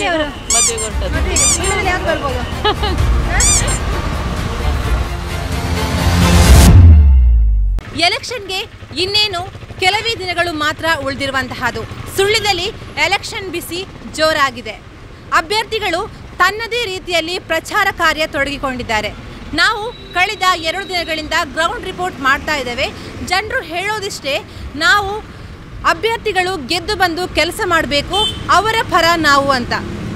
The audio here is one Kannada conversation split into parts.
ಅವರು ಮದುವೆ ಕೊಟ್ಟದ್ದು ಮದುವೆಗೆ ಸುಳ್ಯದಲ್ಲಿ ಯಾವ್ದು ಬರ್ಬೋದು ಎಲೆಕ್ಷನ್ಗೆ ಇನ್ನೇನು ಕೆಲವೇ ದಿನಗಳು ಮಾತ್ರ ಉಳಿದಿರುವಂತಹದ್ದು ಸುಳ್ಯದಲ್ಲಿ ಎಲೆಕ್ಷನ್ ಬಿಸಿ ಜೋರಾಗಿದೆ ಅಭ್ಯರ್ಥಿಗಳು ತನ್ನದೇ ರೀತಿಯಲ್ಲಿ ಪ್ರಚಾರ ಕಾರ್ಯ ತೊಡಗಿಕೊಂಡಿದ್ದಾರೆ ನಾವು ಕಳೆದ ಎರಡು ದಿನಗಳಿಂದ ಗ್ರೌಂಡ್ ರಿಪೋರ್ಟ್ ಮಾಡ್ತಾ ಇದ್ದೇವೆ ಜನರು ಹೇಳೋದಿಷ್ಟೇ ನಾವು ಅಭ್ಯರ್ಥಿಗಳು ಗೆದ್ದು ಬಂದು ಕೆಲಸ ಮಾಡಬೇಕು ಅವರ ಪರ ನಾವು ಅಂತ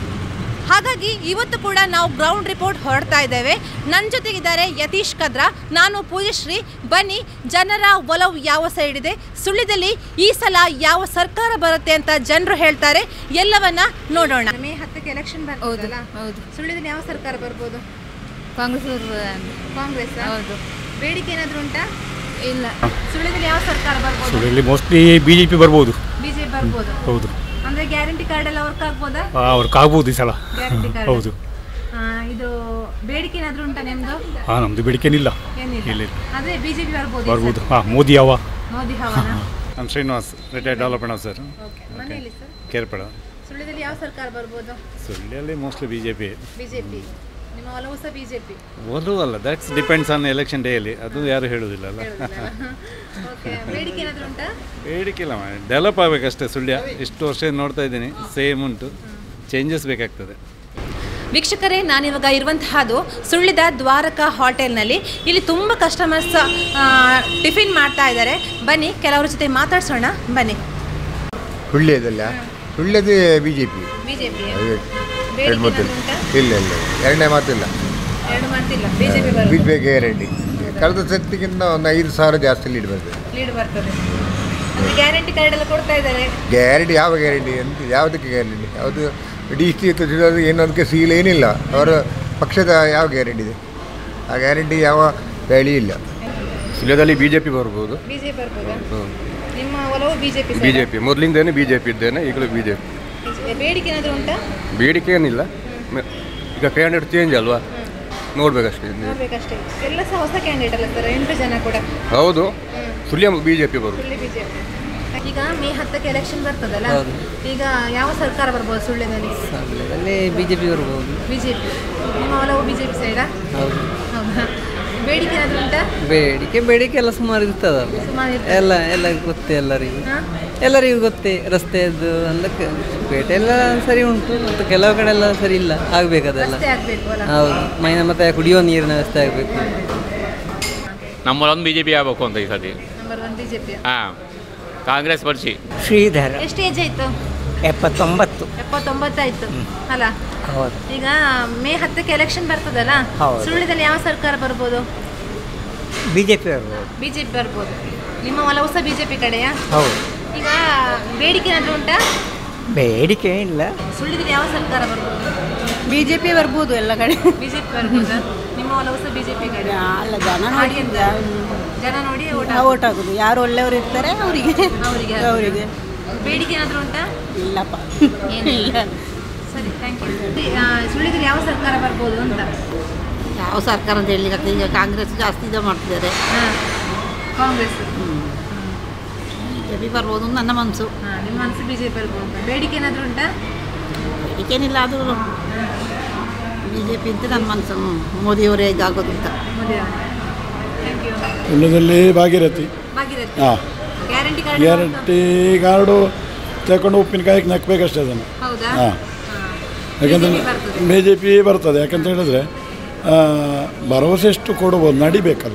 ಹಾಗಾಗಿ ಇವತ್ತು ಕೂಡ ನಾವು ಗ್ರೌಂಡ್ ರಿಪೋರ್ಟ್ ಹೊರಡ್ತಾ ಇದ್ದೇವೆ ನನ್ನ ಜೊತೆಗಿದ್ದಾರೆ ಯತೀಶ್ ಕದ್ರಾ ನಾನು ಪೂಜಶ್ರೀ ಬನ್ನಿ ಜನರ ಒಲವು ಯಾವ ಸೈಡ್ ಇದೆ ಸುಳ್ಯದಲ್ಲಿ ಈ ಸಲ ಯಾವ ಸರ್ಕಾರ ಬರುತ್ತೆ ಅಂತ ಜನರು ಹೇಳ್ತಾರೆ ಎಲ್ಲವನ್ನ ನೋಡೋಣ ಮೇ ಹತ್ತಕ್ಕೆ ಎಲೆಕ್ಷನ್ ಹೌದು ಹೌದು ಸುಳ್ಯದಲ್ಲಿ ಯಾವ ಸರ್ಕಾರ ಬರ್ಬೋದು ಕಾಂಗ್ರೆಸ್ ಅವ್ರು ಕಾಂಗ್ರೆಸ್ ಹೌದು ಬೇಡಿಕೆ ಏನಾದ್ರು ಉಂಟಾ ಇಲ್ಲ ಸುಳ್ಯದಲ್ಲಿ ಯಾವ ಸರ್ಕಾರ ಬರ್ಬೋದು ಸುಳ್ಳಿಯಲ್ಲಿ ಮೋಸ್ಟ್ಲಿ ಬಿ ಜೆ ಪಿ ಬರ್ಬೋದು ಬಿಜೆಪಿ ಬರ್ಬೋದು ಹೌದು ಅಂದ್ರೆ ಗ್ಯಾರಂಟಿ ಕಾರ್ಡ್ ಎಲ್ಲ ವರ್ಕ್ ಆಗ್ಬೋದಾ ಅವ್ರಿಗೆ ಆಗ್ಬೋದು ಈ ಸಲ ಗ್ಯಾರಂಟಿ ಕಾರ್ಡ್ ಹೌದು ಇದು ಬೇಡಿಕೆ ಏನಾದ್ರು ಉಂಟಾ ನಿಮ್ದು ಹಾಂ ನಮ್ಮದು ಬೇಡಿಕೆನಿಲ್ಲ ಏನಿಲ್ಲ ಇಲ್ಲ ಇಲ್ಲ ಅದೇ ಬಿಜೆಪಿ ಬರ್ಬೋದು ಈ ಬರ್ಬೋದು ಸಲ. ಹಾಂ ಮೋದಿ ಯಾವ ಮೋದಿ ಹವನ I'm Srinivas, retired development officer, okay ಮನೆಯಲ್ಲಿ ಸರ್ ಕೇರ್ಪಡ ಸುಳ್ಯದಲ್ಲಿ ಯಾವ ಸರ್ಕಾರ ಬರ್ಬೋದು ಸುಳ್ಳಿಯಲ್ಲಿ mostly B J P BJP ನಿಮ್ಮ ಒಲವು ಸಹ ಬಿಜೆಪಿ ಒಂದು ಅಲ್ಲ ದಟ್ಸ್ ಡಿಪೆಂಡ್ಸ್ ಆನ್ ಎಲೆಕ್ಷನ್ ಡೇಯಲ್ಲಿ ಅದು ಯಾರು ಹೇಳುವುದಿಲ್ಲ ಅಲ್ಲ ಓಕೆ ಬೇಡಿಕೆ ಏನಾದ್ರು ಉಂಟಾ ಬೇಡಿಕಿಲ್ಲ ಡೆವಲಪ್ ಆಗಬೇಕಷ್ಟೇ ಸುಳ್ಯ ಇಷ್ಟು ವರ್ಷ ನೋಡ್ತಾ ಇದ್ದೀನಿ ಸೇಮ್ ಉಂಟು ಚೇಂಜಸ್ ಬೇಕಾಗ್ತದೆ ವೀಕ್ಷಕರೇ ನಾನಿವಾಗ ಇರುವಂತಹದ್ದು ಸುಳ್ಳಿದ ದ್ವಾರಕಾ ಹೋಟೆಲ್ನಲ್ಲಿ ಇಲ್ಲಿ ತುಂಬ ಕಸ್ಟಮರ್ಸ್ ಟಿಫಿನ್ ಮಾಡ್ತಾ ಇದ್ದಾರೆ ಬನ್ನಿ ಕೆಲವ್ರ ಜೊತೆ ಮಾತಾಡ್ಸೋಣ ಬನ್ನಿ ಸುಳ್ಳ್ಯದಲ್ಲ ಸುಳ್ಳ್ಯದೇ ಬಿ ಜೆ ಪಿ ಬಿಜೆಪಿ ಎರಡು ಮಾತಿಲ್ಲ ಇಲ್ಲ ಇಲ್ಲ ಎರಡನೇ ಮಾತಿಲ್ಲ ಎರಡು ಮಾತಿಲ್ಲ ಬಿಜೆಪಿ ಬಿ ಜೆ ಗ್ಯಾರಂಟಿ ಕಳೆದ ಸತ್ತಿಗಿಂತ ಒಂದು ಐದು ಸಾವಿರ ಜಾಸ್ತಿ ಲೀಡ್ ಬರ್ತದೆ ಲೀಡ್ ಬರ್ತದೆ ಅಂದ್ರೆ ಗ್ಯಾರಂಟಿ ಕಾರ್ಡ್ ಎಲ್ಲ ಕೊಡ್ತಾ ಇದ್ದಾರೆ ಗ್ಯಾರಂಟಿ ಯಾವ ಗ್ಯಾರಂಟಿ ಅಂತ ಯಾವುದಕ್ಕೆ ಗ್ಯಾರಂಟಿ ಯಾವುದು ಡಿ ಸಿ ಏನು ಏನದಕ್ಕೆ ಸೀಲ್ ಏನಿಲ್ಲ ಅವರ ಪಕ್ಷದ ಯಾವ ಗ್ಯಾರಂಟಿ ಇದೆ ಆ ಗ್ಯಾರಂಟಿ ಯಾವ ವ್ಯಾಲ್ಯೂ ಇಲ್ಲ ಸುಳ್ಯದಲ್ಲಿ ಬಿ ಜೆ ಪಿ ಬರ್ಬೋದು ಬಿಜೆಪಿ ಬರ್ಬೋದಾ ನಿಮ್ಮ ಒಲವು ಬಿಜೆಪಿ ಬಿ ಜೆ ಪಿ ಮೊದಲಿಂದೇನೆ ಬಿ ಜೆ ಪಿ ಇದ್ದೇನೆ ಈಗಲೂ ಬಿ ಜೆ ಪಿ ಬೇಡಿಕೆ ಏನಾದ್ರು ಉಂಟಾ ಬೇಡಿಕೆ ಏನಿಲ್ಲ ಮೆ- ಈಗ ಕ್ಯಾಂಡಿಡೇಟ್ ಚೇಂಜ್ ಅಲ್ವಾ ನೋಡ್ಬೇಕಷ್ಟೇ ಇನ್ನು. ನೋಡ್ಬೇಕಷ್ಟೇ ಎಲ್ಲ ಸಹ ಹೊಸ ಕ್ಯಾಂಡಿಡೇಟ್ ಅಲ್ಲ ಸರ್ ಎಂಟು ಜನ ಕೂಡ ಹೌದು ಸುಳ್ಯ ಬಿ ಜೆ ಪಿ ಬರುದು ಸುಳ್ಳಿ ಬಿಜೆಪಿ ಈಗ ಮೇ ಹತ್ತಕ್ಕೆ ಎಲೆಕ್ಷನ್ ಬರ್ತದಲ್ಲ ಈಗ ಯಾವ ಸರ್ಕಾರ ಬರ್ಬೋದು ಸುಳ್ಳ್ಯದಲ್ಲಿ ಅಲ್ಲಿ ಬಿ ಜೆ ಪಿ ಬರ್ಬೋದು ಬಿಜೆಪಿ ನಿಮ್ಮ ಒಲವು ಬಿಜೆಪಿ ಸೈಡಾ ಹೌದು ಹೌದಾ ಬೇಡಿಕೆ ಏನಾದ್ರು ಉಂಟಾ ಬೇಡಿಕೆ ಬೇಡಿಕೆ ಎಲ್ಲ ಸುಮಾರು ಇರ್ತದಲ್ಲ ಸುಮಾರು ಇರ್ತದೆ. ಎಲ್ಲ ಎಲ್ಲ ಗೊತ್ತೇ ಎಲ್ಲರಿಗೂ ಹಾ? ಎಲ್ಲರಿಗೂ ಗೊತ್ತೇ ರಸ್ತೆಯದ್ದು ಅಂದಕ್ಕೆ ಪೇಟೆ ಎಲ್ಲ ಸರಿ ಉಂಟು ಮತ್ತು ಕೆಲವು ಕಡೆ ಎಲ್ಲ ಸರಿ ಇಲ್ಲ ಆಗಬೇಕದೆಲ್ಲ ರಸ್ತೆ ಆಗ್ಬೇಕು ಅಲ್ಲ ಹೌದು ಮೈನ ಮತ್ತೆ ಕುಡಿಯೋ ನೀರಿನ ವ್ಯವಸ್ಥೆ ಆಗಬೇಕು ನಮ್ಮಲ್ಲೊಂದು ಬಿ ಜೆ ಪಿ ಆಗಬೇಕು ಅಂತ ಈ ಸತಿ ನಂಬರ್ ಒನ್ ಬಿಜೆಪಿ ಹಾಂ ಕಾಂಗ್ರೆಸ್ ಬರ್ಸಿ ಶ್ರೀಧರ ಎಷ್ಟು ಏಜ್ ಆಯ್ತು ಎಪ್ಪತ್ತೊಂಬತ್ತು ಎಪ್ಪತ್ತೊಂಬತ್ತಾಯ್ತು ಅಲ್ಲ ಹೌದು ಈಗ ಮೇ ಹತ್ತಕ್ಕೆ ಎಲೆಕ್ಷನ್ ಬರ್ತದಲ್ಲ ಹೌದು. ಸುಳ್ಳ್ಯದಲ್ಲಿ ಯಾವ ಸರ್ಕಾರ ಬರ್ಬೋದು ಬಿ ಜೆ ಪಿ ಬರ್ಬೋದು ಬಿಜೆಪಿ ಬರ್ಬೋದು ನಿಮ್ಮ ಒಲವು ಸಹ ಬಿಜೆಪಿ ಕಡೆಯಾ ಹೌದು ಈಗ ಬೇಡಿಕೆ ಏನಾದ್ರು ಉಂಟಾ ಬೇಡಿಕೆ ಇಲ್ಲ ಸುಳ್ಳಿದಲ್ಲಿ ಯಾವ ಸರ್ಕಾರ ಬರ್ಬೋದು ಬಿಜೆಪಿ ಬರ್ಬೋದು ಎಲ್ಲ ಕಡೆ ಬಿಜೆಪಿ ಬರ್ಬೋದಾ ನಿಮ್ಮ ಒಲವು ಸಹ ಬಿಜೆಪಿ ಕಡೆ ಅಲ್ಲ ಜನ ಮಾಡಿ ಅಂತ ಜನ ನೋಡಿ ಓಟ್ ಓಟ್ ಹಾಕೋದು ಯಾರು ಒಳ್ಳೆಯವರು ಇರ್ತಾರೆ ಅವರಿಗೆ ಅವರಿಗೆ ಅವರಿಗೆ ಬೇಡಿಕೆ ಏನಾದ್ರು ಉಂಟಾ ಇಲ್ಲಪ್ಪ ಏನಿಲ್ಲ ಸರಿ ಥ್ಯಾಂಕ್ ಯು ಸುಳ್ಳಿದಲ್ಲಿ ಯಾವ ಸರ್ಕಾರ ಬರ್ಬೋದು ಅಂತ ಯಾವ ಸರ್ಕಾರ ಅಂತ ಹೇಳಿ ಈಗ ಕಾಂಗ್ರೆಸ್ ಜಾಸ್ತಿ ಇದು ಮಾಡ್ತಿದ್ದಾರೆ ಹಾಂ ಕಾಂಗ್ರೆಸ್ ಬಿಜೆಪಿ ಬರ್ಬೋದು ಅಂತ ನನ್ನ ಮನಸ್ಸು ಹಾಂ ನಿಮ್ಮ ಮನಸ್ಸು ಬಿಜೆಪಿ ಬರ್ಬೋದು ಬೇಡಿಕೆ ಏನಾದ್ರು ಉಂಟಾ ಏನಿಲ್ಲ ಅದು ಬಿ ಜೆ ಪಿ ಅಂತ ನನ್ನ ಮನಸ್ಸು ಮೋದಿಯವರೇ ಇದಾಗೋದು ಅಂತ ಮೋದಿ ಥ್ಯಾಂಕ್ ಯು ಸುಳ್ಳ್ಯದಲ್ಲಿ ಭಾಗೀರಥಿ ಭಾಗೀರಥಿ ಹಾಂ ಗ್ಯಾರಂಟಿ ಕಾರ್ಡ್ ಗ್ಯಾರಂಟಿ ಕಾರ್ಡು ತಗೊಂಡು ಉಪ್ಪಿನಕಾಯಿಗೆ ನಕ್ಕಬೇಕಷ್ಟೇ ಅದನ್ನು ಹೌದಾ ಹಾಂ ಯಾಕಂದರೆ ಬಿ ಜೆ ಪಿ ಬರ್ತದೆ ಯಾಕಂತ ಹೇಳಿದ್ರೆ ಆ, ಭರವಸೆ ಎಷ್ಟು ಕೊಡ್ಬೋದು ನಡಿಬೇಕಲ್ಲ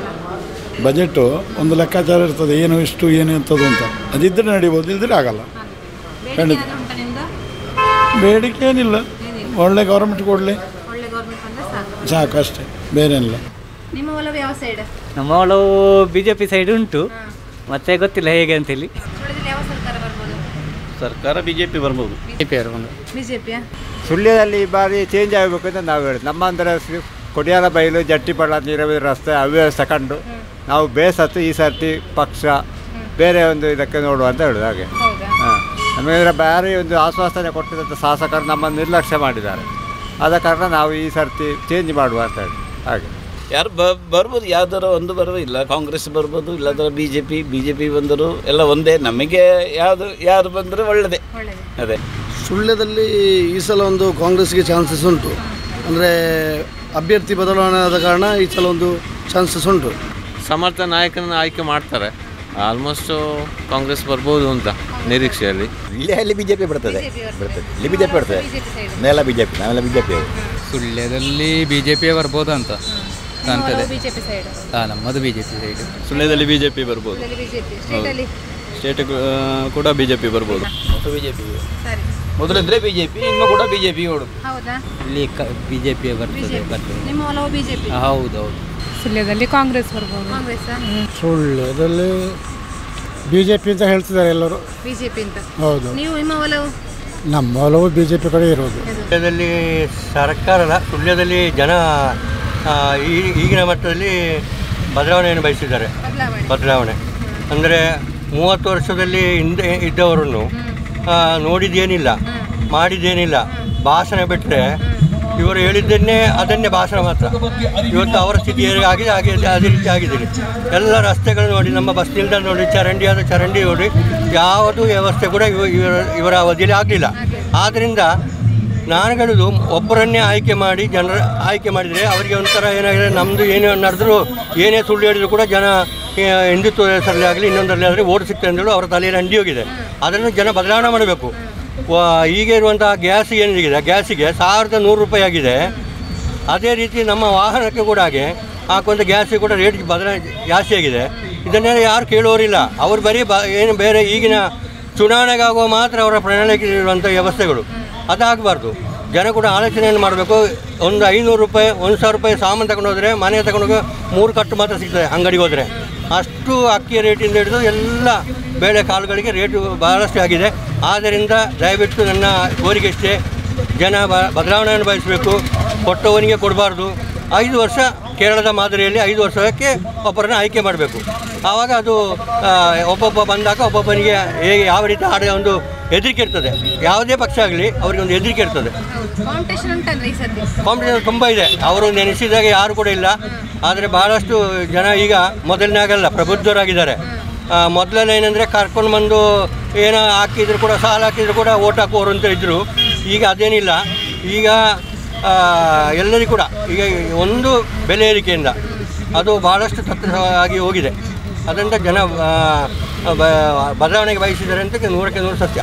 ಬಜೆಟು ಒಂದು ಲೆಕ್ಕಾಚಾರ ಇರ್ತದೆ ಏನು ಇಷ್ಟು ಏನು ಎಂಥದ್ದು ಅಂತ ಅದಿದ್ದರೆ ನಡಿಬೋದು ಇಲ್ದಿದ್ರೆ ಆಗಲ್ಲ ಬೇಡಿಕೆ ಖಂಡಿತ. ಏನಾದ್ರು ಉಂಟಾ ನಿಮ್ದು ಬೇಡಿಕೆ ಏನಿಲ್ಲ ಒಳ್ಳೆ ಗೌರ್ಮೆಂಟ್ ಕೊಡಲಿ ಒಳ್ಳೆ ಗೌರ್ಮೆಂಟ್ ಬಂದ್ರೆ ಸಾಕು ಸಾಕು ಅಷ್ಟೇ ಬೇರೇನಿಲ್ಲ ನಿಮ್ಮ ಒಲವು ಯಾವ ಸೈಡ್ ನಮ್ಮ ಒಲವು ಬಿ ಜೆ ಪಿ ಸೈಡ್ ಉಂಟು ಮತ್ತೆ ಗೊತ್ತಿಲ್ಲ ಹೇಗೆ ಅಂತೇಳಿ ಸುಳ್ಳಿದಲ್ಲಿ ಯಾವ ಸರ್ಕಾರ ಬರ್ಬೋದು ಸರ್ಕಾರ ಬಿ ಜೆ ಪಿ ಬರ್ಬೋದು ಬಿಜೆಪಿಯಾ ಸುಳ್ಯದಲ್ಲಿ ಈ ಬಾರಿ ಚೇಂಜ್ ಆಗಬೇಕು ಅಂತ ನಾವು ಹೇಳೋದು ನಮ್ಮ ಅಂದರೆ ಕೊಡಿಯಾಲ ಬೈಲು ಜಟ್ಟಿಪಳ್ಳ ನೀರಾವರಿ ರಸ್ತೆ ಅವ್ಯವಸ್ಥೆ ಕಂಡು ನಾವು ಬೇಸತ್ತು ಈ ಸರ್ತಿ ಪಕ್ಷ ಬೇರೆ ಒಂದು ಇದಕ್ಕೆ ನೋಡುವ ಅಂತ ಹೇಳೋದು ಹಾಗೆ ಹೌದಾ ಹಾಂ ನಮಗೆ ಭಾರಿ ಒಂದು ಆಶ್ವಾಸನೆ ಕೊಟ್ಟಿದ್ದಂಥ ಶಾಸಕರು ನಮ್ಮನ್ನು ನಿರ್ಲಕ್ಷ್ಯ ಮಾಡಿದ್ದಾರೆ ಆದ ಕಾರಣ ನಾವು ಈ ಸರ್ತಿ ಚೇಂಜ್ ಮಾಡುವ ಅಂತ ಹೇಳಿ ಹಾಗೆ ಯಾರು ಬ ಬರ್ಬೋದು ಯಾವ್ದಾರ ಒಂದು ಬರೋದಿಲ್ಲ ಕಾಂಗ್ರೆಸ್ ಬರ್ಬೋದು ಇಲ್ಲದ್ರೆ B J P B J P ಬಂದರು ಎಲ್ಲ ಒಂದೇ ನಮಗೆ ಯಾವುದು ಯಾರು ಬಂದರೆ ಒಳ್ಳೆಯದೇ ಒಳ್ಳೆಯದು ಅದೇ ಸುಳ್ಯದಲ್ಲಿ ಈ ಸಲ ಒಂದು ಕಾಂಗ್ರೆಸ್ಗೆ ಚಾನ್ಸಸ್ ಉಂಟು ಅಂದರೆ ಅಭ್ಯರ್ಥಿ ಬದಲಾವಣೆ ಆದ ಕಾರಣ ಈ ಸಲ ಒಂದು ಚಾನ್ಸಸ್ ಉಂಟು ಸಮರ್ಥ ನಾಯಕನ ಆಯ್ಕೆ ಮಾಡ್ತಾರೆ ಆಲ್ಮೋಸ್ಟ್ ಕಾಂಗ್ರೆಸ್ ಬರ್ಬೋದು ಅಂತ ನಿರೀಕ್ಷೆಯಲ್ಲಿ ಇಲ್ಲಿ ಅಲ್ಲಿ ಬಿ ಜೆ ಪಿ ಬರ್ತದೆ ಬರ್ತದೆ ಇಲ್ಲಿ ಬಿ ಜೆ ಪಿ ಬರ್ತದೆ ನೆಲ ಬಿ ಜೆ ಪಿ ನಾವೆಲ್ಲ ಬಿ ಜೆ ಪಿ ಸುಳ್ಯದಲ್ಲಿ ಬಿ ಜೆ ಪಿ ಬರ್ಬೋದು ಅಂತ ಕಾಣ್ತದೆ ಬಿಜೆಪಿ ಸೈಡ್ ಹಾಂ ನಮ್ಮದು ಬಿ ಜೆ ಪಿ ಸೈಡ್ ಸುಳ್ಯದಲ್ಲಿ ಬಿ ಜೆ ಪಿ ಬರ್ಬೋದು ಬಿಜೆಪಿ ಸ್ಟೇಟಲ್ಲಿ ಸ್ಟೇಟ್ ಕೂಡ ಬಿ ಜೆ ಪಿ ಬರ್ಬೋದು ಬಿ ಜೆ ಪಿ ಸರಿ ಮೊದಲಿದ್ರೆ ಬಿ ಜೆ ಪಿ ಇನ್ನು ಕೂಡ ಬಿ ಜೆ ಪಿ ಓಡು ಹೌದಾ ಇಲ್ಲಿ ಕ ಬಿ ಜೆ ಪಿ ಬರ್ತದೆ ಬಿಜೆಪಿ ಬರ್ತದೆ ನಿಮ್ಮ ಒಲವು ಬಿಜೆಪಿ ಹೌದು ಹೌದು ಸುಳ್ಯದಲ್ಲಿ ಕಾಂಗ್ರೆಸ್ ಬರ್ಬೋದು ಕಾಂಗ್ರೆಸ್ ಸುಳ್ಯದಲ್ಲಿ ಬಿ ಜೆ ಪಿ ಅಂತ ಹೇಳ್ತಿದ್ದಾರೆ ಎಲ್ಲರೂ ಬಿಜೆಪಿ ಅಂತ ಹೌದು ನೀವು ನಿಮ್ಮ ಒಲವು ನಮ್ಮ ಒಲವು ಬಿ ಜೆ ಪಿ ಕಡೆ ಇರೋದು ಸುಳ್ಯದಲ್ಲಿ ಸರ್ಕಾರದ ಸುಳ್ಯದಲ್ಲಿ ಜನ ಆ, ಈ- ಈಗಿನ ಮಟ್ಟದಲ್ಲಿ ಬದಲಾವಣೆಯನ್ನು ಬಯಸಿದ್ದಾರೆ ಬದಲಾವಣೆ ಅಂದರೆ ಮೂವತ್ತು ವರ್ಷದಲ್ಲಿ ಹಿಂದೆ ಇದ್ದವರನ್ನು ಆ, ನೋಡಿದ್ದೇನಿಲ್ಲ ಮಾಡಿದ್ದೇನಿಲ್ಲ ಭಾಷಣ ಬಿಟ್ಟರೆ ಇವರು ಹೇಳಿದ್ದನ್ನೇ ಅದನ್ನೇ ಭಾಷಣ ಮಾತ್ರ ಇವತ್ತು ಅವರ ಸ್ಥಿತಿ ಹೇಗೆ ಆಗಿದೆ ಹಾಗೆ ಅದೇ ರೀತಿ ಆಗಿದೆ ಎಲ್ಲ ರಸ್ತೆಗಳು ನೋಡಿ ನಮ್ಮ ಬಸ್ ನಿಲ್ದಾಣ ನೋಡಿ ಚರಂಡಿ ಆದ ಚರಂಡಿ ನೋಡಿ ಯಾವುದು ವ್ಯವಸ್ಥೆ ಕೂಡ ಇವ- ಇವರ ಇವರ ಅವಧಿಯಲ್ಲಿ ಆಗಲಿಲ್ಲ ಆದ್ದರಿಂದ ನಾನು ಹೇಳೋದು ಒಬ್ಬರನ್ನೇ ಆಯ್ಕೆ ಮಾಡಿ ಜನರ ಆಯ್ಕೆ ಮಾಡಿದರೆ ಅವರಿಗೆ ಒಂಥರ ಏನಾಗಿದೆ ನಮ್ಮದು ಏನೇ ನಡೆದ್ರು ಏನೇ ಸುಳ್ಳು ಹೇಳಿದ್ರು ಕೂಡ ಜನ ಆ, ಹಿಂದುತ್ವ ಹೆಸರಲ್ಲಿ ಆಗಲಿ ಇನ್ನೊಂದರಲ್ಲಿ ಆದರೆ ಓಟ್ ಸಿಗ್ತದೆ ಅಂತೇಳಿ ಅವರ ತಲೆಯಲ್ಲಿ ಅಂಡಿ ಹೋಗಿದೆ ಅದನ್ನು ಜನ ಬದಲಾವಣೆ ಮಾಡಬೇಕು ಈಗ ಇರುವಂತಹ ಗ್ಯಾಸ್ ಏನಿದೆ ಗ್ಯಾಸಿಗೆ ಸಾವಿರದ ನೂರು ರೂಪಾಯಿ ಆಗಿದೆ ಅದೇ ರೀತಿ ನಮ್ಮ ವಾಹನಕ್ಕೆ ಕೂಡ ಹಾಗೆ ಹಾಕುವಂಥ ಗ್ಯಾಸಿಗೆ ಕೂಡ ರೇಟ್ ಬದಲಾವಣೆ ಜಾಸ್ತಿ ಆಗಿದೆ ಇದನ್ನೆಲ್ಲ ಯಾರು ಕೇಳುವವರಿಲ್ಲ ಅವರು ಬರೀ ಬ ಏನು ಬೇರೆ ಈಗಿನ ಚುನಾವಣೆಗಾಗುವ ಮಾತ್ರ ಅವರ ಪ್ರಣಾಳಿಕೆ ಇರುವಂಥ ವ್ಯವಸ್ಥೆಗಳು ಅದಾಗಬಾರ್ದು ಜನ ಕೂಡ ಆಲೋಚನೆಯನ್ನು ಮಾಡಬೇಕು ಒಂದು ಐನೂರು ರೂಪಾಯಿ ಒಂದು ಸಾವಿರ ರೂಪಾಯಿ ಸಾಮಾನು ತಗೊಂಡು ಹೋದರೆ ಮನೆ ತಗೊಂಡೋಗಿ ಮೂರು ಕಟ್ಟು ಮಾತ್ರ ಸಿಗ್ತದೆ ಅಂಗಡಿಗೆ ಹೋದರೆ ಅಷ್ಟು ಅಕ್ಕಿಯ ರೇಟಿಂದ ಹಿಡಿದು ಎಲ್ಲ ಬೇಳೆ ಕಾಳುಗಳಿಗೆ ರೇಟು ಬಹಳಷ್ಟು ಆಗಿದೆ ಆದ್ದರಿಂದ ದಯವಿಟ್ಟು ನನ್ನ ಕೋರಿಕೆ ಇಷ್ಟೇ ಜನ ಬ ಬದಲಾವಣೆಯನ್ನು ಬಯಸಬೇಕು ಕೊಟ್ಟವನಿಗೆ ಕೊಡಬಾರ್ದು ಐದು ವರ್ಷ ಕೇರಳದ ಮಾದರಿಯಲ್ಲಿ ಐದು ವರ್ಷಕ್ಕೆ ಒಬ್ಬರನ್ನ ಆಯ್ಕೆ ಮಾಡಬೇಕು ಆವಾಗ ಅದು ಆ, ಒಬ್ಬೊಬ್ಬ ಬಂದಾಗ ಒಬ್ಬೊಬ್ಬನಿಗೆ ಹೇಗೆ ಯಾವ ರೀತಿ ಆಡೋ ಒಂದು ಹೆದರಿಕೆ ಇರ್ತದೆ ಯಾವುದೇ ಪಕ್ಷ ಆಗಲಿ ಅವರಿಗೆ ಒಂದು ಹೆದರಿಕೆ ಇರ್ತದೆ ಕಾಂಪಿಟೇಷನ್ ಉಂಟಂದ್ರೆ ಈ ಸತಿ ಕಾಂಪಿಟೇಷನ್ ತುಂಬ ಇದೆ ಅವರು ನೆನೆಸಿದಾಗ ಯಾರು ಕೂಡ ಇಲ್ಲ ಆದರೆ ಬಹಳಷ್ಟು ಜನ ಈಗ ಮೊದಲನಾಗಲ್ಲ ಪ್ರಬುದ್ಧರಾಗಿದ್ದಾರೆ ಆ, ಮೊದಲೆಲ್ಲ ಏನಂದರೆ ಕರ್ಕೊಂಡು ಬಂದು ಏನೋ ಹಾಕಿದ್ರು ಕೂಡ ಸಾಲ ಹಾಕಿದ್ರು ಕೂಡ ಓಟ್ ಹಾಕುವವರು ಅಂತ ಇದ್ದರು ಈಗ ಅದೇನಿಲ್ಲ ಈಗ ಆ, ಎಲ್ಲರಿಗೂ ಕೂಡ ಈಗ ಒಂದು ಬೆಲೆ ಏರಿಕೆಯಿಂದ ಅದು ಭಾಳಷ್ಟು ತತ್ವವಾಗಿ ಹೋಗಿದೆ ಅದರಿಂದ ಜನ ಆ, ಬ- ಬದಲಾವಣೆಗೆ ಬಯಸಿದ್ದಾರೆ ಅಂತ ನೂರಕ್ಕೆ ನೂರು ಸತ್ಯ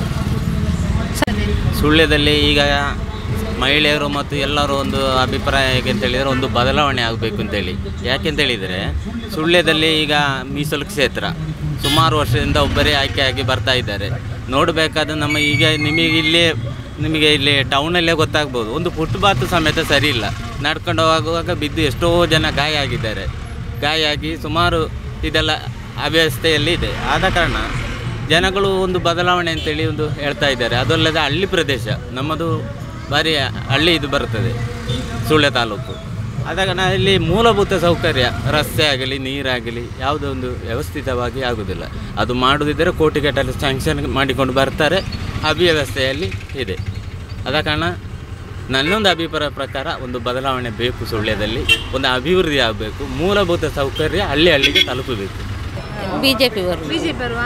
ಸುಳ್ಯದಲ್ಲಿ ಈಗ ಮಹಿಳೆಯರು ಮತ್ತು ಎಲ್ಲರೂ ಒಂದು ಅಭಿಪ್ರಾಯ ಹೇಗೆ ಅಂತ ಹೇಳಿದರೆ ಒಂದು ಬದಲಾವಣೆ ಆಗಬೇಕು ಅಂತೇಳಿ ಯಾಕೆಂತ ಹೇಳಿದರೆ ಸುಳ್ಯದಲ್ಲಿ ಈಗ ಮೀಸಲು ಕ್ಷೇತ್ರ ಸುಮಾರು ವರ್ಷದಿಂದ ಒಬ್ಬರೇ ಆಯ್ಕೆಯಾಗಿ ಬರ್ತಾ ಇದ್ದಾರೆ ನೋಡಬೇಕಾದ ನಮ್ಮ ಈಗ ನಿಮಗೆ ಇಲ್ಲೇ ನಿಮಗೆ ಇಲ್ಲಿ ಟೌನಲ್ಲೇ ಗೊತ್ತಾಗ್ಬೋದು ಒಂದು ಫುಟ್ಪಾತ್ ಸಮೇತ ಸರಿ ಇಲ್ಲ ನಡ್ಕೊಂಡು ಹೋಗುವಾಗ ಬಿದ್ದು ಎಷ್ಟೋ ಜನ ಗಾಯ ಆಗಿದ್ದಾರೆ ಗಾಯ ಆಗಿ ಸುಮಾರು ಇದೆಲ್ಲ ಅವ್ಯವಸ್ಥೆಯಲ್ಲಿ ಇದೆ ಆದ ಕಾರಣ ಜನಗಳು ಒಂದು ಬದಲಾವಣೆ ಅಂತೇಳಿ ಒಂದು ಹೇಳ್ತಾ ಇದ್ದಾರೆ ಅದಲ್ಲದೆ ಹಳ್ಳಿ ಪ್ರದೇಶ ನಮ್ಮದು ಭಾರಿ ಹಳ್ಳಿ ಇದು ಬರ್ತದೆ ಸುಳ್ಯ ತಾಲೂಕು ಆದ ಕಾರಣ ಇಲ್ಲಿ ಮೂಲಭೂತ ಸೌಕರ್ಯ ರಸ್ತೆ ಆಗಲಿ ನೀರಾಗಲಿ ಯಾವುದೋ ಒಂದು ವ್ಯವಸ್ಥಿತವಾಗಿ ಆಗುವುದಿಲ್ಲ ಅದು ಮಾಡುವುದಿದ್ದರೆ ಕೋಟಿಗಟ್ಟಲೆ ಸ್ಯಾಂಕ್ಷನ್ ಮಾಡಿಕೊಂಡು ಬರ್ತಾರೆ ಅವ್ಯವಸ್ಥೆಯಲ್ಲಿ ಇದೆ ಆದ ಕಾರಣ ನನ್ನೊಂದು ಅಭಿಪ್ರಾಯ ಪ್ರಕಾರ ಒಂದು ಬದಲಾವಣೆ ಬೇಕು ಸುಳ್ಯದಲ್ಲಿ ಒಂದು ಅಭಿವೃದ್ಧಿ ಆಗಬೇಕು ಮೂಲಭೂತ ಸೌಕರ್ಯ ಹಳ್ಳಿ ಹಳ್ಳಿಗೆ ತಲುಪಬೇಕು ಬಿಜೆಪಿ ಬರು ಬಿಜೆಪಿ ಬರುವ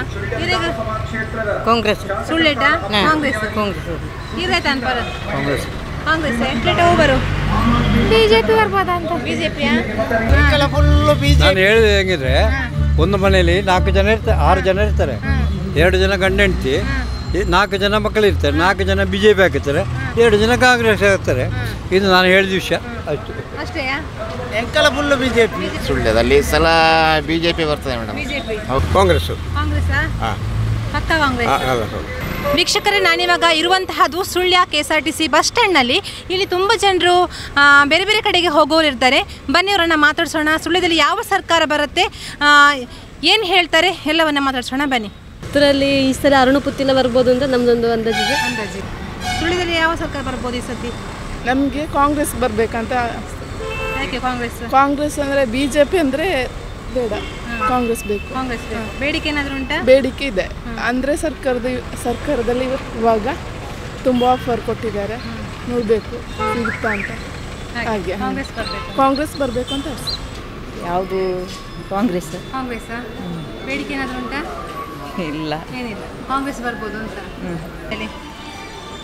ಕಾಂಗ್ರೆಸ್ ಸುಳ್ಳೇಟ ಹಾ. ಕಾಂಗ್ರೆಸ್ ಕಾಂಗ್ರೆಸ್ ಇರೈತ ಅನ್ಪಾರ ಕಾಂಗ್ರೆಸ್ ಕಾಂಗ್ರೆಸ್ ಎಟ್ಲೇಟ ಹೂ ಬರು ಬಿಜೆಪಿ ಬರ್ಬೋದಾ ಅಂತ ಬಿಜೆಪಿಯ ಫುಲ್ಲು ನಾನು ಹೇಳಿದೆ ಹೆಂಗಿದ್ರೆ ಒಂದು ಮನೆಯಲ್ಲಿ ನಾಲ್ಕು ಜನ ಇರ್ತಾರೆ ಆರು ಜನ ಇರ್ತಾರೆ ಎರಡು ಜನ ಗಂಡ ಹೆಂಡತಿ ನಾಲ್ಕು ಜನ ಮಕ್ಕಳು ಇರ್ತಾರೆ ನಾಲ್ಕು ಜನ ಬಿ ಜೆ ಪಿ ಹಾಕಿರ್ತಾರೆ ಎರಡು ಜನ ಕಾಂಗ್ರೆಸ್ ಹಾಕ್ತಾರೆ ಇದು ನಾನು ಹೇಳಿದ ವಿಷಯ ಅಷ್ಟು ಅಷ್ಟೇಯಾ ಎಂಕಲ ಫುಲ್ಲು ಬಿ ಜೆ ಪಿ ಸುಳ್ಯದಲ್ಲಿ ಈ ಸಲ ಬಿ ಜೆ ಪಿ ಬರ್ತದೆ ಮೇಡಮ್ ಬಿಜೆಪಿ ಕಾಂಗ್ರೆಸ್ ಕಾಂಗ್ರೆಸ್ ಹಾಂ ಪಕ್ಕ ಕಾಂಗ್ರೆಸ್ ವೀಕ್ಷಕರೇ ನಾನಿವಾಗ ಇರುವಂತಹದ್ದು Sullia K S R T C bus ಸ್ಟ್ಯಾಂಡ್ನಲ್ಲಿ ಇಲ್ಲಿ ತುಂಬ ಜನರು ಆ, ಬೇರೆ ಬೇರೆ ಕಡೆಗೆ ಹೋಗೋರು ಇರ್ತಾರೆ ಬನ್ನಿ ಅವರನ್ನ ಮಾತಾಡ್ಸೋಣ ಸುಳ್ಯದಲ್ಲಿ ಯಾವ ಸರ್ಕಾರ ಬರುತ್ತೆ ಏನು ಹೇಳ್ತಾರೆ ಎಲ್ಲವನ್ನ ಮಾತಾಡ್ಸೋಣ ಬನ್ನಿ ಇದರಲ್ಲಿ ಈ ಸಲ ಅರುಣ ಪುತ್ತಿನ ಬರ್ಬೋದು ಅಂತ ನಮ್ದೊಂದು ಅಂದಾಜಿದೆ ಅಂದಾಜು ಸುಳ್ಯದಲ್ಲಿ ಯಾವ ಸರ್ಕಾರ ಬರ್ಬೋದು ಈ ಸತಿ ನಮಗೆ ಕಾಂಗ್ರೆಸ್ ಬರಬೇಕಂತ ಯಾಕೆ ಕಾಂಗ್ರೆಸ್ ಕಾಂಗ್ರೆಸ್ ಅಂದರೆ ಬಿ ಜೆ ಪಿ ಅಂದರೆ ಬೇಡ ಕಾಂಗ್ರೆಸ್ ಬೇಕು ಕಾಂಗ್ರೆಸ್ ಬೇಕು. ಬೇಡಿಕೆ ಏನಾದರೂ ಉಂಟಾ ಬೇಡಿಕೆ ಇದೆ ಅಂದರೆ ಸರ್ಕಾರದ ಸರ್ಕಾರದಲ್ಲಿ ಇವಾಗ ತುಂಬ ಆಫರ್ ಕೊಟ್ಟಿದ್ದಾರೆ ನೋಡಬೇಕು ಸಿಗುತ್ತಾ ಅಂತ ಹಾಗೆ ಹ್ಮ್. ಕಾಂಗ್ರೆಸ್ ಬರಬೇಕು ಕಾಂಗ್ರೆಸ್ ಬರಬೇಕು ಅಂತ ಅನ್ಸುತ್ತೆ. ಯಾವುದು ಕಾಂಗ್ರೆಸ್ ಕಾಂಗ್ರೆಸ್ ಬೇಡಿಕೆ ಏನಾದರೂ ಉಂಟಾ ಇಲ್ಲ ಏನಿಲ್ಲ ಕಾಂಗ್ರೆಸ್ ಬರ್ಬೋದು ಅಂತ ಹೇಳಿ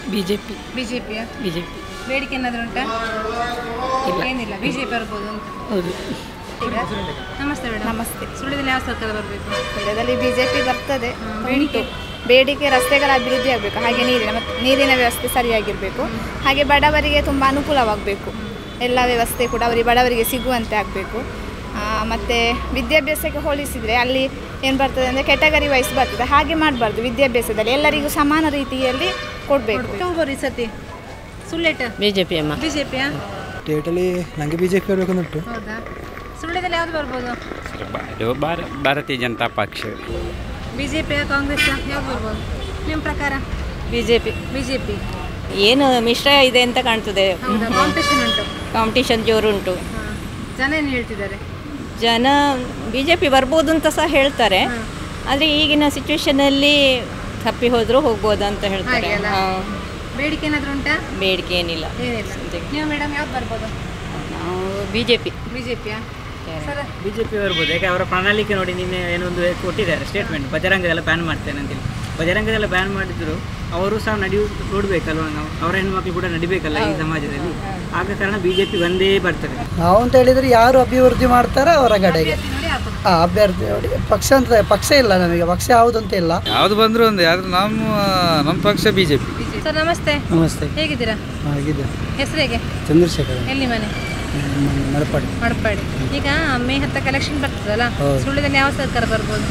B J P B J P B J P ಬೇಡಿಕೆ ಏನಾದರೂ ಉಂಟಾ ಇಲ್ಲ. ಏನಿಲ್ಲ ಬಿ ಜೆ ಪಿ ಬರ್ಬೋದು ಅಂತ ಹೌದು ಈಗ ನಮಸ್ತೆ ಮೇಡಮ್ ನಮಸ್ತೆ ಸುಳ್ಳಿದಲ್ಲಿ ಯಾವ ಸರ್ಕಾರ ಬರಬೇಕು ಸುಳ್ಯದಲ್ಲಿ ಬಿಜೆಪಿ ಬರ್ತದೆ ಉಂಟು ಬೇಡಿಕೆ ರಸ್ತೆಗಳ ಅಭಿವೃದ್ಧಿ ಆಗಬೇಕು ಹಾಗೆ ನೀರಿನ ಮತ್ತು ನೀರಿನ ವ್ಯವಸ್ಥೆ ಸರಿಯಾಗಿರಬೇಕು ಹಾಗೆ ಬಡವರಿಗೆ ತುಂಬ ಅನುಕೂಲವಾಗಬೇಕು ಎಲ್ಲ ವ್ಯವಸ್ಥೆ ಕೂಡ ಅವರಿಗೆ ಬಡವರಿಗೆ ಸಿಗುವಂತೆ ಆಗಬೇಕು ಮತ್ತು ವಿದ್ಯಾಭ್ಯಾಸಕ್ಕೆ ಹೋಲಿಸಿದರೆ ಅಲ್ಲಿ ಏನು ಬರ್ತದೆ ಅಂದರೆ ಕೆಟಗರಿ ವೈಸ್ ಬರ್ತದೆ ಹಾಗೆ ಮಾಡಬಾರ್ದು ವಿದ್ಯಾಭ್ಯಾಸದಲ್ಲಿ ಎಲ್ಲರಿಗೂ ಸಮಾನ ರೀತಿಯಲ್ಲಿ ಕೊಡಬೇಕು ಹೋಗ್ಬೋದು ಈ ಸತಿ ಸುಳ್ಳೆಟ್ ಬಿ ಜೆ ಪಿ ಅಮ್ಮ ಬಿ ಜೆ ಪಿಯ ಸ್ಟೇಟಲ್ಲಿ ನನಗೆ ಬಿ ಜೆ ಪಿ ಬರಬೇಕನ್ನುಂಟು ಹೌದಾ ಸುಳ್ಳ್ಯದಲ್ಲಿ ಯಾವ್ದು ಬರ್ಬೋದು ಇದು ಭಾರ ಭಾರತೀಯ ಜನತಾ ಪಕ್ಷ ಬಿ ಜೆ ಪಿಯ ಕಾಂಗ್ರೆಸ್ ಯಾವ್ದು ಬರ್ಬೋದು ನಿಮ್ಮ ಪ್ರಕಾರ B J P B J P ಏನು ಮಿಶ್ರ ಇದೆ ಅಂತ ಕಾಣ್ತದೆ ಹೌದಾ ಕಾಂಪಿಟೇಷನ್ ಉಂಟು ಕಾಂಪಿಟೇಷನ್ ಜೋರುಂಟು ಜನ ಏನು ಹೇಳ್ತಿದ್ದಾರೆ ಜನ ಬಿ ಜೆ ಪಿ ಬರ್ಬೋದು ಅಂತ ಸಹ ಹೇಳ್ತಾರೆ ಆದರೆ ಈಗಿನ ಸಿಚುವೇಶನಲ್ಲಿ ತಪ್ಪಿ ಹೋದರೂ ಹೋಗ್ಬೋದು ಅಂತ ಹೇಳ್ತಾರೆ ಹಾಗೆ ಅಲ್ಲ? ಹಾ. ಬೇಡಿಕೆ ಏನಾದರೂ ಉಂಟಾ ಬೇಡಿಕೆ ಏನಿಲ್ಲ ಏನಿಲ್ಲ ನೀವು ಮೇಡಮ್ ಯಾವ್ದು ಬರ್ಬೋದು ನಾವು B J P B J ಪಿಯ ಸರ್ ಬಿ ಜೆ ಪಿ ಬರ್ಬೋದು ಯಾಕೆ ಅವರ ಪ್ರಣಾಳಿಕೆ ನೋಡಿ ನಿನ್ನೆ ಏನೊಂದು ಕೊಟ್ಟಿದ್ದಾರೆ ಸ್ಟೇಟ್ಮೆಂಟ್ ಬಜರಂಗದೆಲ್ಲ ಬ್ಯಾನ್ ಮಾಡ್ತೇನೆ ಅಂತೇಳಿ ಬಜರಂಗದೆಲ್ಲ ಬ್ಯಾನ್ ಮಾಡಿದ್ರು ಅವರು ಸಹ ನಡೆಯು ನೋಡಬೇಕಲ್ವ ನಾವು ಅವರ ಹೆಣ್ಮಕ್ಳು ಕೂಡ ನಡಿಬೇಕಲ್ಲ ಈ ಸಮಾಜದಲ್ಲಿ ಆಗ ಕಾರಣ ಬಿ ಜೆ ಪಿ ಒಂದೇ ಬರ್ತದೆ ನಾವು ಅಂತ ಹೇಳಿದ್ರೆ ಯಾರು ಅಭಿವೃದ್ಧಿ ಮಾಡ್ತಾರೋ ಅವರ ಕಡೆಗೆ ಆ ಅಭ್ಯರ್ಥಿ ನೋಡಿ ಪಕ್ಷ ಅಂತ ಪಕ್ಷ ಇಲ್ಲ ನಮಗೆ ಪಕ್ಷ ಯಾವುದು ಅಂತ ಇಲ್ಲ ಯಾವ್ದು ಬಂದರೂ ಒಂದು ಆದ್ರೆ ನಮ್ಮ ನಮ್ಮ ಪಕ್ಷ ಬಿ ಜೆ ಪಿ ಸರ್ ನಮಸ್ತೆ ನಮಸ್ತೆ ಹೇಗಿದ್ದೀರಾ ಆಗಿದೆ ಹೆಸರು ಹೇಗೆ ಚಂದ್ರಶೇಖರ್ ಎಲ್ಲಿ ಮನೆ ಮಳಪಾಡಿ ಮಡಪಾಡಿ ಈಗ ಮೇ ಹತ್ತಕ್ಕೆ ಎಲೆಕ್ಷನ್ ಬರ್ತದಲ್ಲ ಹೌದು. ಸುಳ್ಳಿದಲ್ಲಿ ಯಾವ ಸರ್ಕಾರ ಬರ್ಬೋದು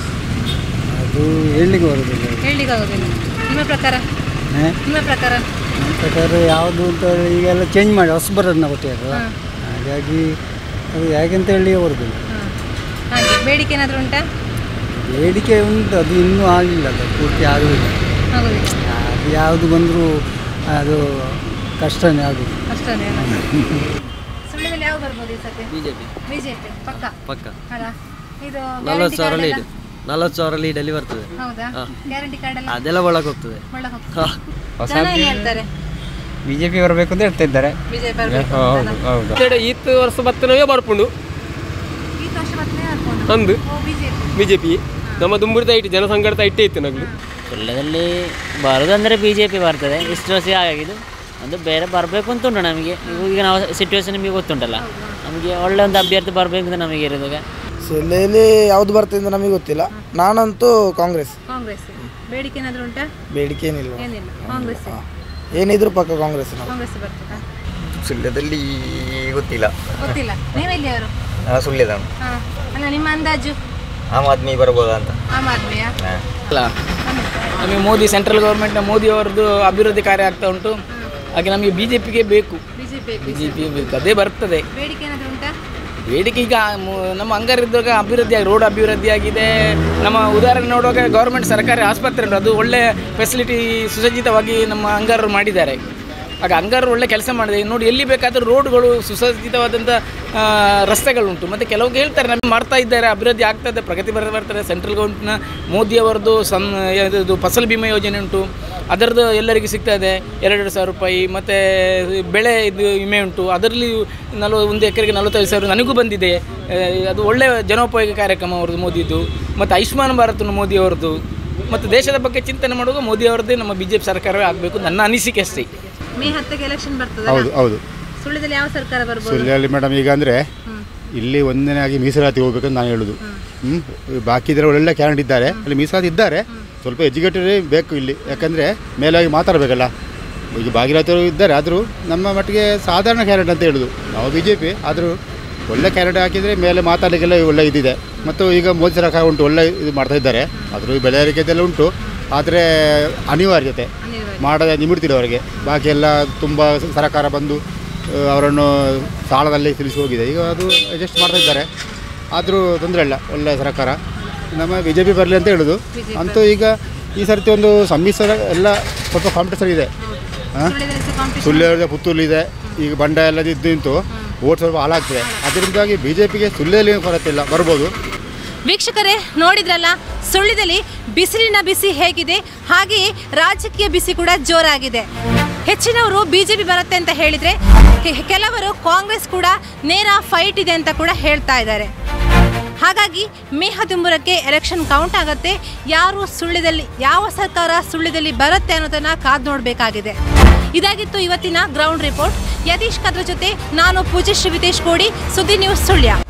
ಅದು ಹೇಳಲಿಕ್ಕೆ ಬರೋದಿಲ್ಲ ಹೇಳಲಿಕ್ಕೆ ಆಗೋದಿಲ್ಲ ನಿಮ್ಮ ಪ್ರಕಾರ ಹಾ? ನಿಮ್ಮ ಪ್ರಕಾರ ನನ್ನ ಪ್ರಕಾರ ಯಾವುದು ಅಂತ ಹೇಳಿ ಈಗೆಲ್ಲ ಚೇಂಜ್ ಮಾಡಿ ಹೊಸಬರನ್ನ ಕೊಟ್ಟಿರಲ್ಲ ಹಾ. ಹಾಗಾಗಿ ಅದು ಯಾಕೆಂತ ಹೇಳಿ ಬರೋದಿಲ್ಲ ಹಾಗೆ ಬೇಡಿಕೆ ಏನಾದರೂ ಉಂಟಾ ಬೇಡಿಕೆ ಉಂಟು ಅದು ಇನ್ನೂ ಆಗಲಿಲ್ಲ ಅದು ಪೂರ್ತಿ ಆಗಲಿಲ್ಲ ಆಗೋದಿಲ್ಲ ಅದು ಯಾವುದು ಬಂದರೂ ಅದು ಕಷ್ಟನೇ ಆಗೋದು ಅಷ್ಟೇ ಸುಳ್ಳಿದಲ್ಲಿ ಯಾವ ಬರ್ಬೋದು ಈ ಸತಿ ಬಿಜೆಪಿ ಬಿಜೆಪಿ ಪಕ್ಕ ಪಕ್ಕ ಅಲ್ಲ ಇದು ನಲವತ್ತು ಗ್ಯಾರಂಟಿ ಸಾವಿರ ಕಾರ್ಡ್ ಲೀಡ್ ಎಲ್ಲ? ನಲವತ್ತು ಸಾವಿರ ಲೀಡಲ್ಲಿ ಬರ್ತದೆ ಹೌದಾ ಹಾ. ಗ್ಯಾರಂಟಿ ಕಾರ್ಡ್ ಎಲ್ಲ ಅದೆಲ್ಲ ಒಳಗೆ ಹೋಗ್ತದೆ ಒಳಗೆ ಹಾ. ಹೋಗ್ತದೆ. ಜನ ಏನ್ ಹೇಳ್ತಾರೆ ಬಿ ಜೆ ಪಿ ಬರಬೇಕು ಅಂತ ಹೇಳ್ತಾ ಇದ್ದಾರೆ ಬಿಜೆಪಿ ಬರ್ಬೇಕು ಹೌದು ಹೌದು ಈತ್ ವರ್ಷ ಬತ್ತನವೇ ಬರ್ಪುಂಡು ಈ ವರ್ಷ ಬರ್ತಲೇ ಅನ್ಕೊಂಡು ಅಂದು ಓ ಬಿಜೆಪಿ ಬಿ ಜೆ ಪಿ ನಮ್ಮ ದುಂಬುಡ್ದ ಇಟ್ಟು ಜನಸಂಘಟತ ಇಟ್ಟೇ ಇತ್ತು ನಗಲು ಸುಳ್ಯದಲ್ಲಿ ಬರೋದಂದರೆ ಬಿ ಜೆ ಪಿ ಬರ್ತದೆ ಇಷ್ಟು ವರ್ಷ ಆಗಿದ್ದು ಒಂದು ಬೇರೆ ಬರಬೇಕು ಅಂತ ಉಂಟು ನಮಗೆ ಈಗ ಈಗ ನಾವು ಸಿಚುವೇಶನ್ ನಿಮಗೆ ಗೊತ್ತುಂಟಲ್ಲ ನಮಗೆ ಒಳ್ಳೆ ಒಂದು ಅಭ್ಯರ್ಥಿ ಬರಬೇಕು ಅಂತ ನಮಗೆ ಇರೋದಾಗ ಸುಳ್ಯದಲ್ಲಿ ಯಾವುದು ಬರ್ತದೆ ಅಂತ ನಮಗೆ ಗೊತ್ತಿಲ್ಲ ನಾನಂತೂ ಕಾಂಗ್ರೆಸ್ ಕಾಂಗ್ರೆಸ್ ಬೇಡಿಕೆ ಏನಾದರೂ ಉಂಟಾ ಬೇಡಿಕೆ ಏನಿಲ್ಲ ಏನಿಲ್ಲ ಕಾಂಗ್ರೆಸ್ ಏನಿದ್ರು ಪಕ್ಕ ಕಾಂಗ್ರೆಸ್ ನಾವು ಕಾಂಗ್ರೆಸ್ ಬರ್ತದಾ ಸುಳ್ಯದಲ್ಲಿ ಗೊತ್ತಿಲ್ಲ ಗೊತ್ತಿಲ್ಲ ನೀವೆಲ್ಲಿ ಅವರು ನಾನು ಸುಳ್ಯದ ಹಾ ಅಲ್ಲ ನಿಮ್ಮ ಅಂದಾಜು ಆಮ್ ಆದ್ಮಿ ಬರ್ಬೋದಾ ಅಂತ ಆಮ್ ಆದ್ಮಿಯ ಅಲ್ಲ ನಮಗೆ ಮೋದಿ ಸೆಂಟ್ರಲ್ ಗೌರ್ಮೆಂಟ್ ಮೋದಿ ಅವರದ್ದು ಅಭಿವೃದ್ಧಿ ಕಾರ್ಯ ಆಗ್ತಾ ಉಂಟು ಹಾಗೆ ನಮಗೆ ಬಿ ಜೆ ಪಿಗೆ ಬೇಕು ಬಿಜೆಪಿ ಬಿ ಜೆ ಪಿ ಬೇಕು ಅದೇ ಬರ್ತದೆ ಬೇಡಿಕೆ ಏನಾದರೂ ಉಂಟಾ ಬೇಡಿಕೆ ಈಗ ಮು- ನಮ್ಮ ಅಂಗಾರಿದ್ದಾಗ ಅಭಿವೃದ್ಧಿ ಆಗಿ ರೋಡ್ ಅಭಿವೃದ್ಧಿ ಆಗಿದೆ ನಮ್ಮ ಉದಾಹರಣೆ ನೋಡುವಾಗ ಗೌರ್ಮೆಂಟ್ ಸರ್ಕಾರಿ ಆಸ್ಪತ್ರೆ ಉಂಟು ಅದು ಒಳ್ಳೆ ಫೆಸಿಲಿಟಿ ಸುಸಜ್ಜಿತವಾಗಿ ನಮ್ಮ ಅಂಗಾರರು ಮಾಡಿದ್ದಾರೆ ಆಗ ಅಂಗಾರರು ಒಳ್ಳೆ ಕೆಲಸ ಮಾಡಿದೆ ನೋಡಿ ಎಲ್ಲಿ ಬೇಕಾದರೂ ರೋಡ್ಗಳು ಸುಸಜ್ಜಿತವಾದಂಥ ಆ, ರಸ್ತೆಗಳುಂಟು ಮತ್ತು ಕೆಲವು ಹೇಳ್ತಾರೆ ನಮಗೆ ಮಾಡ್ತಾ ಇದ್ದಾರೆ ಅಭಿವೃದ್ಧಿ ಆಗ್ತದೆ ಪ್ರಗತಿ ಬರ ಬರ್ತಾರೆ ಸೆಂಟ್ರಲ್ ಗೌರ್ಮೆಂಟ್ನ ಮೋದಿಯವರದ್ದು ಸಂ ಇದು ಫಸಲ್ ಬಿಮಾ ಯೋಜನೆ ಉಂಟು ಅದರದ್ದು ಎಲ್ಲರಿಗೂ ಸಿಗ್ತಾ ಇದೆ ಎರಡು ಸಾವಿರ ರೂಪಾಯಿ ಮತ್ತು ಬೆಳೆ ಇದು ವಿಮೆ ಉಂಟು ಅದರಲ್ಲಿ ನಲ್ವ ಒಂದು ಎಕರೆಗೆ ನಲವತ್ತೈದು ಸಾವಿರ ನನಗೂ ಬಂದಿದೆ ಆ, ಅದು ಒಳ್ಳೆಯ ಜನೋಪಯೋಗಿ ಕಾರ್ಯಕ್ರಮ ಅವ್ರದ್ದು ಮೋದಿದು ಮತ್ತು ಆಯುಷ್ಮಾನ್ ಭಾರತ್ ಮೋದಿಯವರದ್ದು ಮತ್ತು ದೇಶದ ಬಗ್ಗೆ ಚಿಂತನೆ ಮಾಡುವಾಗ ಮೋದಿಯವರದ್ದೇ ನಮ್ಮ ಬಿ ಜೆ ಪಿ ಸರ್ಕಾರವೇ ಆಗಬೇಕು ನನ್ನ ಅನಿಸಿಕೆ ಅಷ್ಟೇ ಮೇ ಹತ್ತಕ್ಕೆ ಎಲೆಕ್ಷನ್ ಬರ್ತದಲ್ಲ ಹೌದು ಹೌದು ಸುಳ್ಳಿದಲ್ಲಿ ಯಾವ ಸರ್ಕಾರ ಬರ್ಬೋದು ಸುಳ್ಳಿಯಲ್ಲಿ ಮೇಡಮ್ ಈಗ ಅಂದರೆ ಇಲ್ಲಿ ಒಂದನೇ ಆಗಿ ಮೀಸಲಾತಿ ಹೋಗ್ಬೇಕಂತ ನಾನು ಹೇಳೋದು ಹ್ಞೂ ಬಾಕಿ ಇದರ ಒಳ್ಳೆ ಕ್ಯಾಂಡಿಡೇಟ್ ಇದ್ದಾರೆ ಅಲ್ಲಿ ಮೀಸಲಾತಿ ಇದ್ದಾರೆ ಸ್ವಲ್ಪ ಎಜುಕೇಟೆಡ್ ಬೇಕು ಇಲ್ಲಿ ಯಾಕಂದರೆ ಮೇಲಾಗಿ ಮಾತಾಡಬೇಕಲ್ಲ ಈಗ ಭಾಗೀರಥರು ಇದ್ದಾರೆ ಆದರೂ ನಮ್ಮ ಮಟ್ಟಿಗೆ ಸಾಧಾರಣ ಕ್ಯಾಂಡಿಡೇಟ್ ಅಂತ ಹೇಳೋದು ನಾವು ಬಿ ಜೆ ಪಿ ಆದರೂ ಒಳ್ಳೆ ಕ್ಯಾಂಡಿಡೇಟ್ ಹಾಕಿದರೆ ಮೇಲೆ ಮಾತಾಡಲಿಕ್ಕೆಲ್ಲ ಒಳ್ಳೆ ಇದಿದೆ ಮತ್ತು ಈಗ ಮೋದಿ ಸರ್ಕಾರ ಉಂಟು ಒಳ್ಳೆ ಇದು ಮಾಡ್ತಾ ಇದ್ದಾರೆ ಆದರೂ ಬೆಲೆ ಏರಿಕೆದೆಲ್ಲ ಉಂಟು ಆದರೆ ಅನಿವಾರ್ಯತೆ ಮಾಡದ ನಿಮಿಡ್ತಿಲ್ಲ ಅವರಿಗೆ ಬಾಕಿ ಎಲ್ಲ ತುಂಬ ಸರ್ಕಾರ ಬಂದು ಆ, ಅವರನ್ನು ಸಾಲದಲ್ಲಿ ತಿಳಿಸಿ ಹೋಗಿದೆ ಈಗ ಅದು ಅಡ್ಜಸ್ಟ್ ಮಾಡ್ತಾ ಇದ್ದಾರೆ ಆದರೂ ತೊಂದರೆ ಇಲ್ಲ ಒಳ್ಳೆಯ ಸರ್ಕಾರ ನಮ್ಮ ಬಿ ಜೆ ಪಿ ಬರಲಿ ಅಂತ ಹೇಳೋದು ಅಂತೂ ಈಗ ಈ ಸರ್ತಿ ಒಂದು ಸಂಮಿಶ್ರ ಎಲ್ಲ ಸ್ವಲ್ಪ ಕಾಂಪಿಟೇಷನ್ ಇದೆ ಹಾಂ ಸುಳ್ಯ ಪುತ್ತೂರಿದೆ ಈಗ ಬಂಡ ಎಲ್ಲ ಇದ್ದು ನಿಂತು ಓಟ್ ಸ್ವಲ್ಪ ಹಾಳಾಗ್ತದೆ ಅದರಿಂದಾಗಿ ಬಿ ಜೆ ಪಿಗೆ ಸುಳ್ಯದಲ್ಲಿ ಏನು ಕೊರತೆ ಇಲ್ಲ ಬರ್ಬೋದು ವೀಕ್ಷಕರೇ ನೋಡಿದ್ರಲ್ಲ ಸುಳ್ಳಿದಲ್ಲಿ ಬಿಸಿಲಿನ ಬಿಸಿ ಹೇಗಿದೆ ಹಾಗೆಯೇ ರಾಜಕೀಯ ಬಿಸಿ ಕೂಡ ಜೋರಾಗಿದೆ ಹೆಚ್ಚಿನವರು ಬಿಜೆಪಿ ಬರುತ್ತೆ ಅಂತ ಹೇಳಿದ್ರೆ ಕೆ- ಕೆಲವರು ಕಾಂಗ್ರೆಸ್ ಕೂಡ ನೇರ ಫೈಟ್ ಇದೆ ಅಂತ ಕೂಡ ಹೇಳ್ತಾ ಇದ್ದಾರೆ ಹಾಗಾಗಿ ಮೇ ಹದಿಮೂರಕ್ಕೆ ಎಲೆಕ್ಷನ್ ಕೌಂಟ್ ಆಗುತ್ತೆ ಯಾರು ಸುಳ್ಳ್ಯದಲ್ಲಿ ಯಾವ ಸರ್ಕಾರ ಸುಳ್ಳ್ಯದಲ್ಲಿ ಬರುತ್ತೆ ಅನ್ನೋದನ್ನ ಕಾದು ನೋಡಬೇಕಾಗಿದೆ ಇದಾಗಿತ್ತು ಇವತ್ತಿನ ಗ್ರೌಂಡ್ ರಿಪೋರ್ಟ್ ಯತೀಶ್ ಕದ್ರ ಜೊತೆ ನಾನು ಪೂಜೆ ಶ್ರೀವಿತೇಶ್ ಕೋಡಿ ಸುದ್ದಿ ನ್ಯೂಸ್ ಸುಳ್ಯ